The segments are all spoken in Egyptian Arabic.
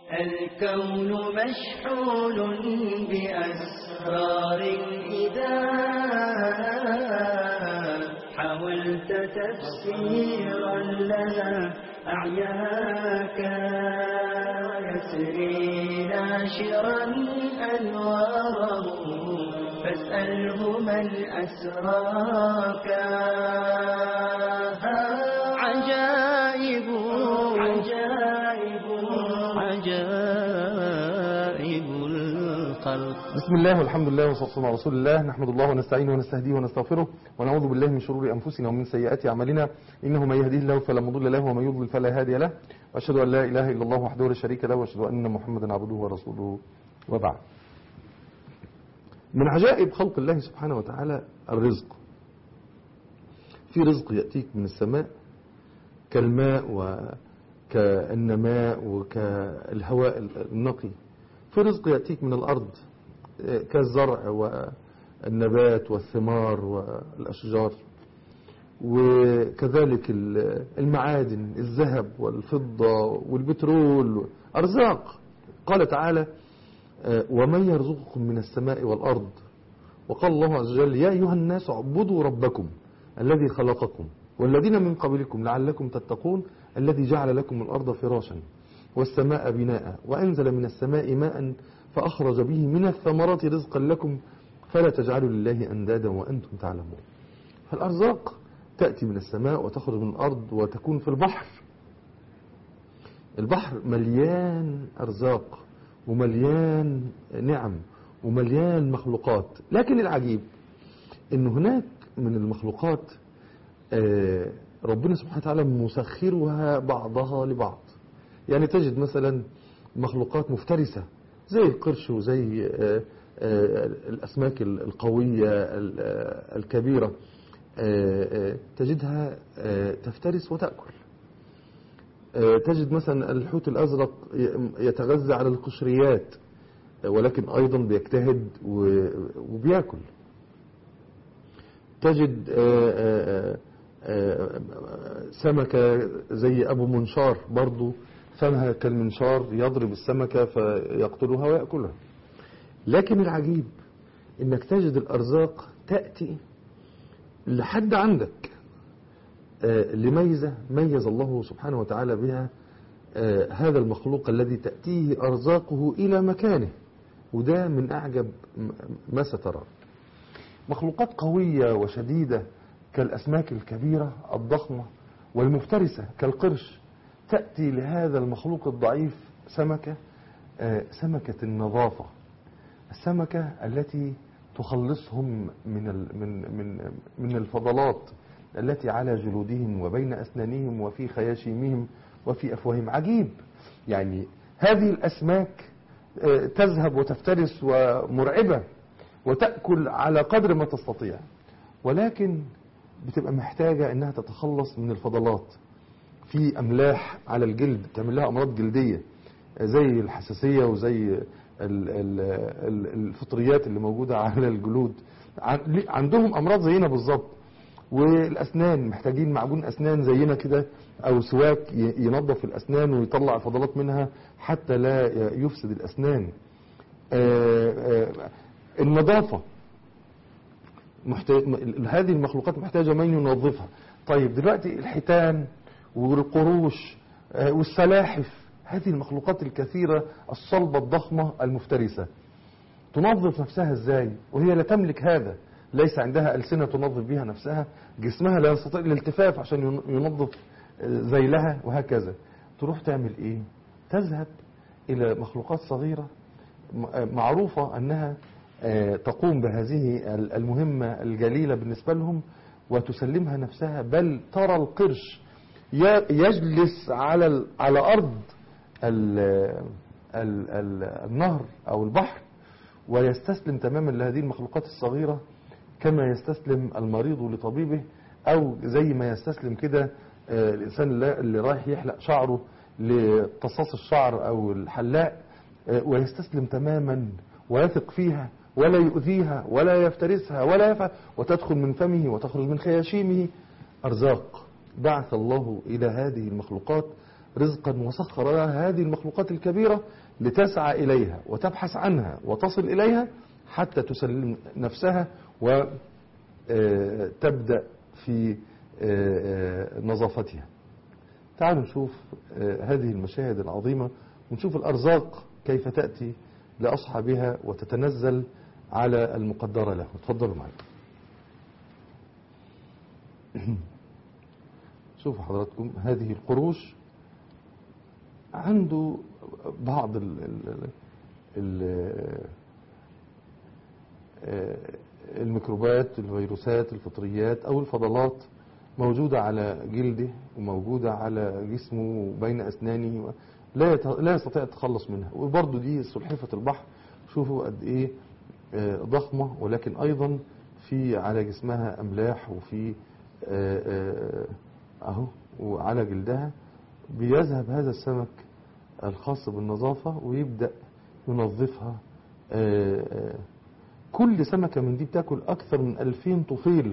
الكون مشحون بأسرار إذا حاولت تفسيرا لها أعياك يسري ناشرا أنواره فاسأله من أسراك عجائب عجائب عجائب الخلق بسم الله والحمد لله والصلاة والسلام على رسول الله نحمد الله ونستعينه ونستهديه ونستغفره ونعوذ بالله من شرور أنفسنا ومن سيئات أعمالنا إنه من يهديه الله فلا مضل له ومن يضلل فلا هادي له وأشهد أن لا إله إلا الله وحده لا شريك له وأشهد أن محمدا عبده ورسوله وبعد من عجائب خلق الله سبحانه وتعالى الرزق في رزق يأتيك من السماء كالماء وكالنماء وكالهواء النقي في رزق يأتيك من الأرض كالزرع والنبات والثمار والأشجار وكذلك المعادن الذهب والفضة والبترول أرزاق قال تعالى ومن يرزقكم من السماء والأرض وقال الله عز وجل يا أيها الناس اعبدوا ربكم الذي خلقكم والذين من قبلكم لعلكم تتقون الذي جعل لكم الأرض فراشا والسماء بناء وأنزل من السماء ماء فأخرج به من الثمرات رزقا لكم فلا تجعلوا لله أندادا وأنتم تعلمون فالأرزاق تأتي من السماء وتخرج من الأرض وتكون في البحر البحر مليان أرزاق ومليان نعم ومليان مخلوقات لكن العجيب أن هناك من المخلوقات ربنا سبحانه وتعالى مسخرها بعضها لبعض يعني تجد مثلا مخلوقات مفترسة زي القرش وزي الأسماك القوية الكبيرة تجدها تفترس وتأكل تجد مثلا الحوت الأزرق يتغذى على القشريات ولكن أيضا بيجتهد وبيأكل تجد سمكة زي أبو منشار برضو فمها كالمنشار يضرب السمكة فيقتلها ويأكلها لكن العجيب انك تجد الارزاق تأتي لحد عندك لميزة ميز الله سبحانه وتعالى بها هذا المخلوق الذي تأتيه أرزاقه إلى مكانه وده من أعجب ما سترى مخلوقات قوية وشديدة كالأسماك الكبيرة الضخمة والمفترسة كالقرش تأتي لهذا المخلوق الضعيف سمكة سمكة النظافة السمكة التي تخلصهم من من من من الفضلات التي على جلودهم وبين أسنانهم وفي خياشيمهم وفي أفواههم عجيب يعني هذه الأسماك تذهب وتفترس ومرعبة وتأكل على قدر ما تستطيع ولكن بتبقى محتاجة انها تتخلص من الفضلات في املاح على الجلد تعمل لها امراض جلدية زي الحساسية وزي الفطريات اللي موجودة على الجلود عندهم امراض زينا بالظبط والاسنان محتاجين معجون اسنان زينا كده او سواك ينظف الاسنان ويطلع الفضلات منها حتى لا يفسد الاسنان النظافة محتاج هذه المخلوقات محتاجة من ينظفها طيب دلوقتي الحيتان والقروش والسلاحف هذه المخلوقات الكثيرة الصلبة الضخمة المفترسة تنظف نفسها ازاي وهي لا تملك هذا ليس عندها ألسنة تنظف بها نفسها جسمها لا يستطيع الالتفاف عشان ينظف ذيلها وهكذا تروح تعمل ايه تذهب الى مخلوقات صغيرة معروفة انها تقوم بهذه المهمة الجليلة بالنسبة لهم وتسلمها نفسها بل ترى القرش يجلس على على أرض ال ال ال النهر أو البحر ويستسلم تماما لهذه المخلوقات الصغيرة كما يستسلم المريض لطبيبه أو زي ما يستسلم كده الإنسان اللي رايح يحلق شعره لتصاص الشعر أو الحلاق ويستسلم تماما ويثق فيها ولا يؤذيها ولا يفترسها ولا يفعل وتدخل من فمه وتخرج من خياشيمه أرزاق بعث الله إلى هذه المخلوقات رزقا وسخر لها هذه المخلوقات الكبيرة لتسعى إليها وتبحث عنها وتصل إليها حتى تسلم نفسها وتبدأ في آه، آه، نظافتها تعالوا نشوف آه، هذه المشاهد العظيمة ونشوف الأرزاق كيف تأتي لأصحابها وتتنزل على المقدرة له تفضلوا معي شوفوا حضراتكم هذه القروش عنده بعض ال ال ال الميكروبات الفيروسات الفطريات أو الفضلات موجودة على جلده وموجودة على جسمه وبين أسنانه لا يت- لا يستطيع التخلص منها وبرضه دي سلحفة البحر شوفوا قد إيه آه، ضخمة ولكن أيضا في على جسمها أملاح وفي آه، آه، أهو وعلى جلدها بيذهب هذا السمك الخاص بالنظافة ويبدأ ينظفها آه، آه، كل سمكة من دي بتاكل أكثر من 2000 طفيل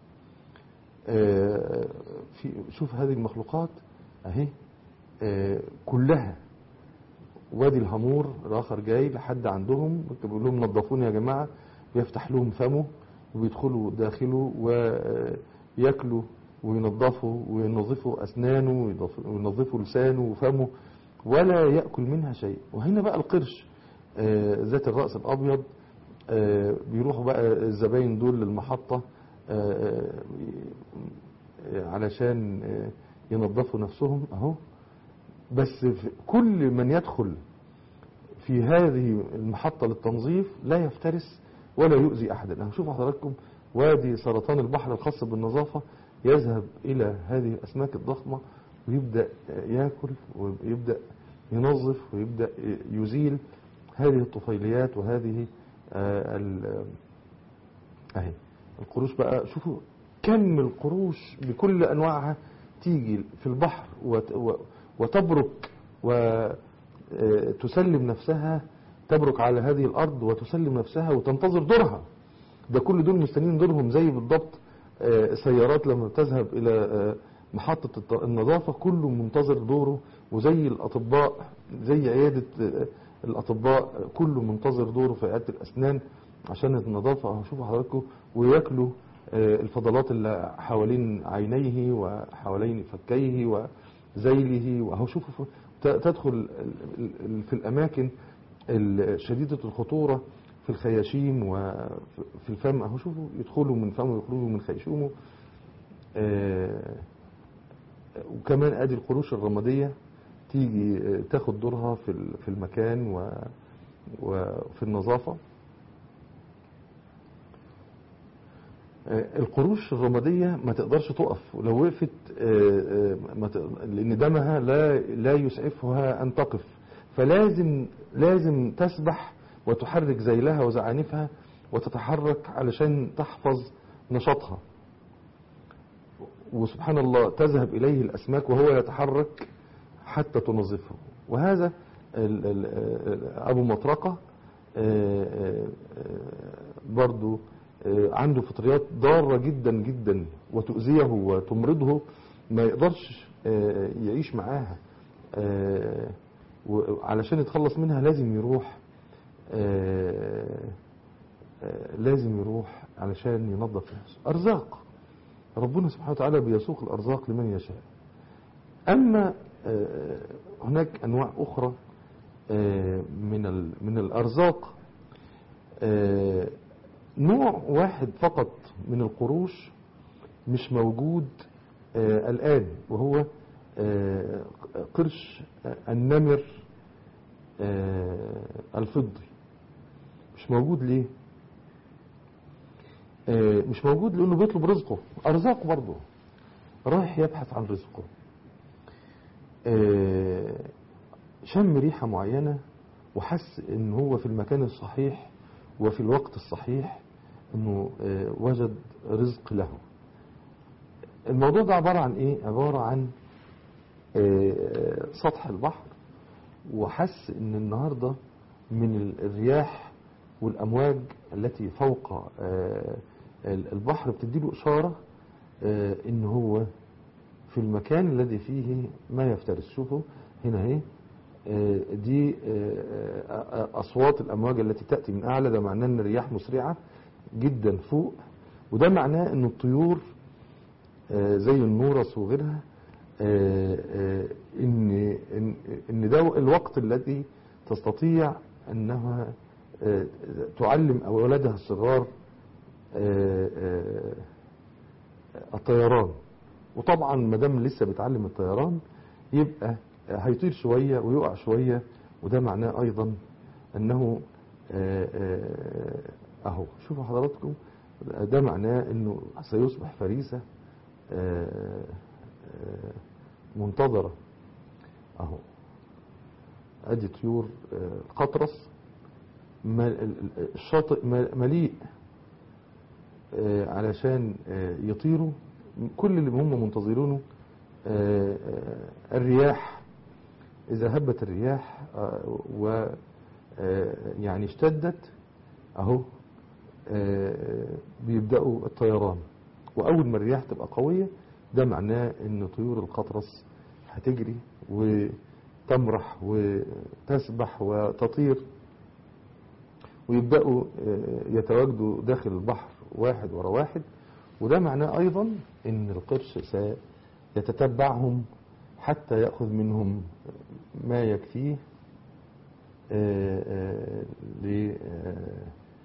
آه، في شوف هذه المخلوقات اهي آه، كلها وادي الهامور الاخر جاي لحد عندهم بيقول لهم نظفوني يا جماعه بيفتح لهم فمه وبيدخلوا داخله وياكلوا وينظفوا وينظفوا اسنانه ويضف- وينظفوا لسانه وفمه ولا ياكل منها شيء وهنا بقى القرش آه، ذات الراس الابيض آه، بيروحوا بقى الزباين دول للمحطه آه، آه، علشان آه، ينظفوا نفسهم اهو بس في- كل من يدخل في هذه المحطة للتنظيف لا يفترس ولا يؤذي أحدا أنا شوفوا حضراتكم وادي سرطان البحر الخاص بالنظافة يذهب إلى هذه الأسماك الضخمة ويبدأ يأكل ويبدأ ينظف ويبدأ يزيل هذه الطفيليات وهذه آه، ال- أهي القروش بقى شوفوا كم القروش بكل أنواعها تيجي في البحر وت- و- وتبرك وتسلم نفسها تبرك على هذه الأرض وتسلم نفسها وتنتظر دورها ده كل دول مستنيين دورهم زي بالضبط آه، سيارات لما تذهب إلى آه، محطة الت- النظافة كله منتظر دوره وزي الأطباء زي عيادة آه، الأطباء كله منتظر دوره في عيادة الأسنان عشان النظافة أهو شوفوا حضراتكم وياكلوا آه، الفضلات اللي حوالين عينيه وحوالين فكيه وذيله وأهو شوفوا ف- ت- تدخل ال- ال- ال- في الأماكن ال- شديدة الخطورة في الخياشيم وفي الفم أهو شوفوا يدخلوا من فمه ويخرجوا من خيشومه آه، وكمان ادي القروش الرماديه تيجي آه، تاخد دورها في ال- في المكان و- وفي النظافه آه، القروش الرماديه ما تقدرش تقف ولو وقفت آه، آه، ما تق- لان دمها لا لا يسعفها ان تقف فلازم لازم تسبح وتحرك ذيلها وزعانفها وتتحرك علشان تحفظ نشاطها وسبحان الله تذهب إليه الأسماك وهو يتحرك حتى تنظفه وهذا ال- ال- ال- أبو مطرقة آه، آه، آه، برضو آه، عنده فطريات ضارة جدا جدا وتؤذيه وتمرضه ما يقدرش آه، يعيش معاها آه، وعلشان يتخلص منها لازم يروح آه، آه، لازم يروح علشان ينظف نفسه أرزاق ربنا سبحانه وتعالى بيسوق الأرزاق لمن يشاء أما آه، هناك أنواع أخرى آه، من ال- من الأرزاق آه، نوع واحد فقط من القروش مش موجود آه، الآن وهو آه، قرش النمر آه، الفضي مش موجود ليه آه، مش موجود لانه بيطلب رزقه ارزاق برضه رايح يبحث عن رزقه آه، شم ريحة معينة وحس ان هو في المكان الصحيح وفي الوقت الصحيح انه آه، وجد رزق له الموضوع ده عبارة عن ايه عبارة عن آه، سطح البحر وحس ان النهاردة من الرياح والامواج التي فوق آه، البحر بتديله اشارة آه، ان هو في المكان الذي فيه ما يفترس شوفوا هنا اهي آه، دي آه، آه، أصوات الأمواج التي تأتي من أعلى ده معناه أن الرياح مسرعة جدا فوق وده معناه أن الطيور آه، زي النورس وغيرها آه، آه، ان ان ان ده الوقت الذي تستطيع انها آه، تعلم اولادها الصغار آه، آه، الطيران وطبعا ما دام لسه بيتعلم الطيران يبقى هيطير شويه ويقع شويه وده معناه ايضا انه آه، آه، اهو شوفوا حضراتكم ده معناه انه سيصبح فريسه آه، آه، منتظرة اهو ادي طيور آه، القطرس مل- ال- ال- الشاطئ مل- مليء آه، علشان آه، يطيروا كل اللي هم منتظرونه آه، آه، الرياح إذا هبت الرياح آه، و آه، يعني اشتدت أهو آه، بيبدأوا الطيران وأول ما الرياح تبقى قوية ده معناه إن طيور القطرس هتجري وتمرح وتسبح وتطير ويبدأوا آه، يتواجدوا داخل البحر واحد ورا واحد وده معناه أيضا إن القرش سيتتبعهم حتى يأخذ منهم ما يكفيه آه، آه، ل آه،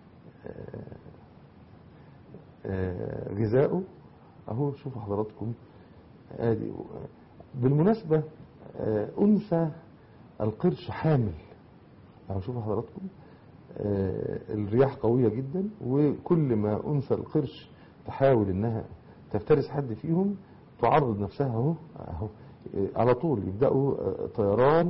آه، غذائه اهو شوفوا حضراتكم ادي بالمناسبة آه، انثى القرش حامل اهو شوفوا حضراتكم آه، الرياح قوية جدا وكل ما انثى القرش تحاول انها تفترس حد فيهم تعرض نفسها اهو اهو آه، على طول يبدأوا آه، طيران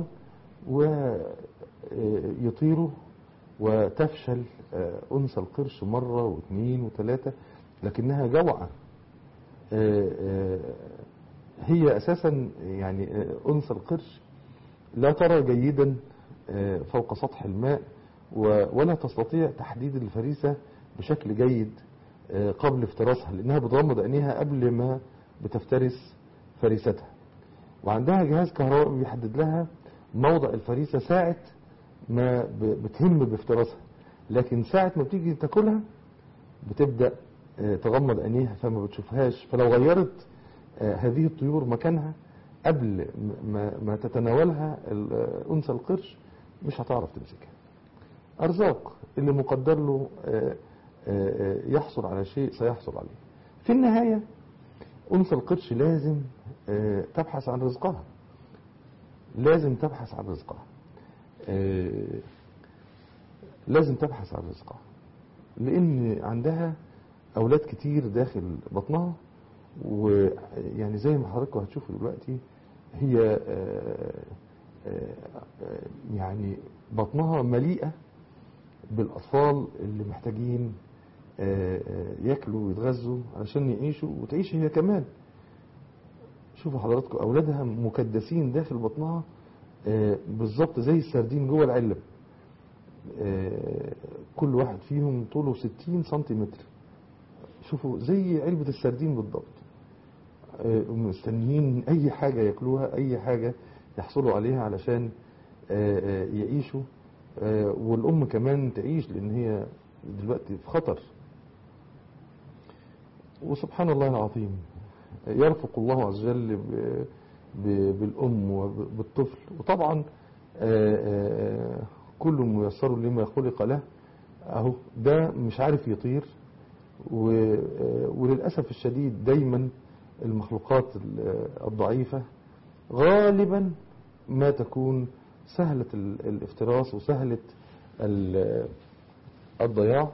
ويطيروا وتفشل آه، أنثى القرش مرة واثنين وثلاثة لكنها جوعة آه، آه، هي أساسا يعني آه، أنثى القرش لا ترى جيدا آه، فوق سطح الماء و- ولا تستطيع تحديد الفريسة بشكل جيد آه، قبل افتراسها لأنها بتغمض عينيها قبل ما بتفترس فريستها وعندها جهاز كهربائي بيحدد لها موضع الفريسة ساعة ما ب- بتهم بافتراسها لكن ساعة ما بتيجي تاكلها بتبدأ آه، تغمض عينيها فما بتشوفهاش فلو غيرت آه، هذه الطيور مكانها قبل م- ما, ما تتناولها ال- آه، أنثى القرش مش هتعرف تمسكها أرزاق اللي مقدر له آه، آه، آه، يحصل على شيء سيحصل عليه في النهاية أنثى القرش لازم آه، تبحث عن رزقها لازم تبحث عن رزقها آه، لازم تبحث عن رزقها لأن عندها أولاد كتير داخل بطنها ويعني زي ما حضراتكم هتشوفوا دلوقتي هي آه، آه، آه، يعني بطنها مليئة بالأطفال اللي محتاجين آه، آه، ياكلوا ويتغذوا علشان يعيشوا وتعيش هي كمان شوفوا حضراتكم أولادها مكدسين داخل بطنها آه، بالظبط زي السردين جوه العلب آه، كل واحد فيهم طوله 60 سنتيمتر شوفوا زي علبة السردين بالضبط آه، مستنيين أي حاجة ياكلوها أي حاجة يحصلوا عليها علشان آه، آه، يعيشوا آه، والأم كمان تعيش لأن هي دلوقتي في خطر وسبحان الله العظيم يرفق الله عز وجل ب- ب- بالأم وبالطفل وطبعا آه، آه، كل ميسر لما خلق له اهو ده مش عارف يطير و- آه، وللأسف الشديد دايما المخلوقات ال- الضعيفة غالبا ما تكون سهلة ال- الافتراس وسهلة ال- الضياع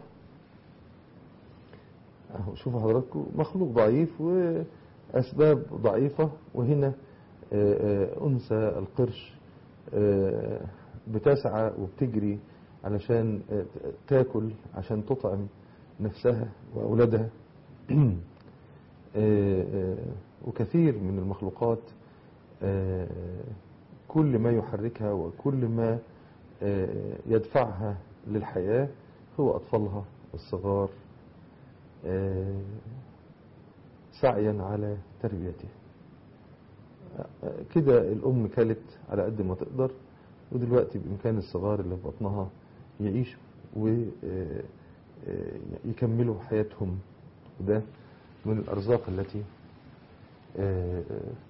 اهو شوفوا حضراتكم مخلوق ضعيف وأسباب ضعيفة وهنا آه، آه، أنثى القرش آه، بتسعى وبتجري علشان آه، تاكل عشان تطعم نفسها وأولادها آه، آه، وكثير من المخلوقات آه، كل ما يحركها وكل ما آه، يدفعها للحياة هو أطفالها الصغار آه، سعيا على تربيته كده الأم كلت على قد ما تقدر ودلوقتي بإمكان الصغار اللي في بطنها يعيشوا ويكملوا حياتهم وده من الأرزاق التي آه،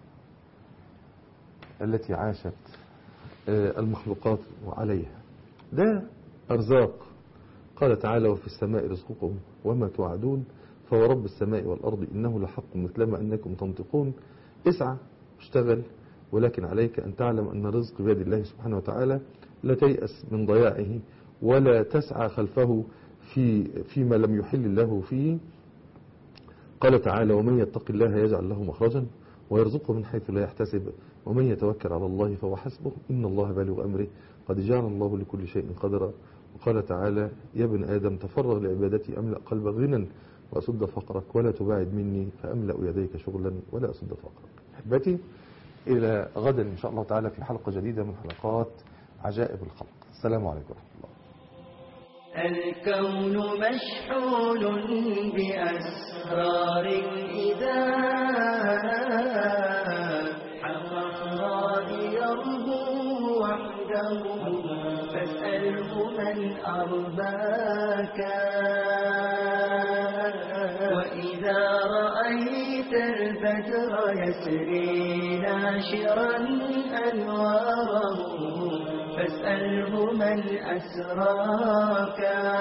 التي عاشت آه، المخلوقات عليها ده أرزاق قال تعالى وفي السماء رزقكم وما توعدون فورب السماء والأرض إنه لحق مثلما أنكم تنطقون اسعى اشتغل ولكن عليك أن تعلم أن الرزق بيد الله سبحانه وتعالى لا تيأس من ضياعه ولا تسعى خلفه في فيما لم يحل الله فيه قال تعالى ومن يتق الله يجعل له مخرجا ويرزقه من حيث لا يحتسب ومن يتوكل على الله فهو حسبه إن الله بالغ أمره قد جعل الله لكل شيء قدرا وقال تعالى يا ابن آدم تفرغ لعبادتي أملأ قلبك غنى وأسد فقرك ولا تباعد مني فأملأ يديك شغلا ولا أسد فقرك أحبتي إلى غدا إن شاء الله تعالى في حلقة جديدة من حلقات عجائب الخلق السلام عليكم ورحمة الله الكون مشحون بأسرار إذا حققها يربو وحده فاسأله من أرباك وإذا رأيت البدر يسري ناشرا أنواره فاسأله من أسراك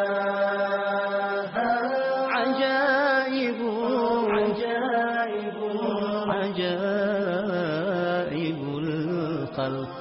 عجائب عجائب عجائب الخلق